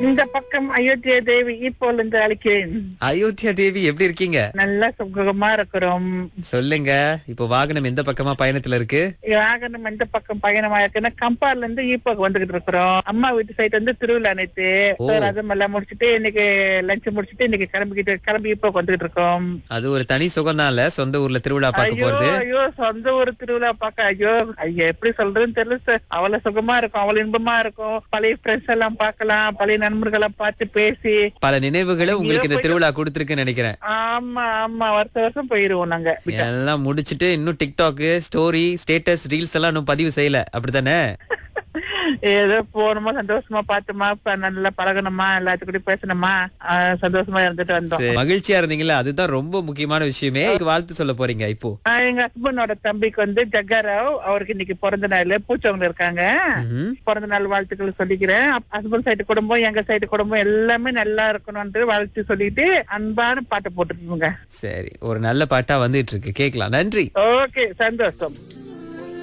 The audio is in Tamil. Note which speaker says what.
Speaker 1: இந்த பக்கம் அயோத்தியா தேவி இப்போல இருந்து அழைக்கிறேன்
Speaker 2: அயோத்தியா தேவி எப்படி இருக்கீங்க
Speaker 1: நல்லா சுகமா இருக்கிறோம்
Speaker 2: சொல்லுங்க இப்போ வாகனம் எந்த பக்கமா பயணத்துல இருக்கு
Speaker 1: வாகனம் எந்த பக்கம் பயணமா இருக்குன்னா கம்பார்ல இருந்து ஈப்போக்கு வந்துகிட்டு இருக்கிறோம் அம்மா வீட்டு சைடு வந்து திருவிழா நேத்து
Speaker 2: ஓ.
Speaker 1: So, அதெல்லாம் முடிச்சிட்டு இன்னைக்கு லஞ்ச் முடிச்சிட்டு இன்னைக்கு கிளம்பிக்கிட்டு கிளம்பி ஈப்போக்கு வந்துகிட்டு இருக்கோம்
Speaker 2: அது ஒரு தனி சுகம்தான்ல சொந்த ஊர்ல திருவிழா பார்க்க
Speaker 1: ஐயோ
Speaker 2: போறது
Speaker 1: ஐயோ சொந்த ஒரு திருவிழா பார்க்க ஐயோ ஐயோ எப்படி சொல்றதுன்னு தெரியல சார் அவ்வளவு சுகமா இருக்கும் அவ்வளவு இன்பமா இருக்கும் பழைய ஃப்ரெண்ட்ஸ் எல்லாம் பார்க்கலாம் பழைய நண்பர்களை பார்த்து பேசி
Speaker 2: பல நினைவுகளை உங்களுக்கு இந்த
Speaker 1: போயிட்டு-
Speaker 2: திருவிழா கொடுத்துருக்குன்னு நினைக்கிறேன்
Speaker 1: ஆமா ஆமா வருஷம் வருஷம் போயிருவோம் நாங்க
Speaker 2: எல்லாம் முடிச்சிட்டு இன்னும் டிக்டாக் ஸ்டோரி ஸ்டேட்டஸ் ரீல்ஸ் எல்லாம் இன்னும் பதிவு செய்யல அப்படித்தானே
Speaker 1: ஏதோ போனோமா சந்தோஷமா பார்த்தோமா ப- நல்லா பழகணுமா எல்லாத்துக்கூடயும் பேசணுமா ஆஹ் சந்தோஷமா இருந்துட்டு வந்தோம்
Speaker 2: சரி, மகிழ்ச்சியா இருந்தீங்களா அதுதான் ரொம்ப முக்கியமான விஷயமே இதுக்கு வாழ்த்து சொல்ல போறீங்க இப்போ
Speaker 1: ஆஹ் எங்க ஹஸ்பண்டோட தம்பிக்கு வந்து ஜக்காராவ் அவருக்கு இன்னைக்கு பிறந்த நாள் பூச்சவங்க இருக்காங்க
Speaker 2: ம்ஹும்.
Speaker 1: பிறந்த நாள் வாழ்த்துக்கள் சொல்லிக்கிறேன் ஹஸ்பண்ட் சைடு குடும்பம் எங்க சைடு குடும்பம் எல்லாமே நல்லா இருக்கணும்னு வாழ்த்து சொல்லிட்டு அன்பான பாட்டு போட்டுருக்கோங்க
Speaker 2: சரி ஒரு நல்ல பாட்டா வந்துட்டு இருக்கு கேக்கலாம் நன்றி
Speaker 1: ஓகே சந்தோஷம்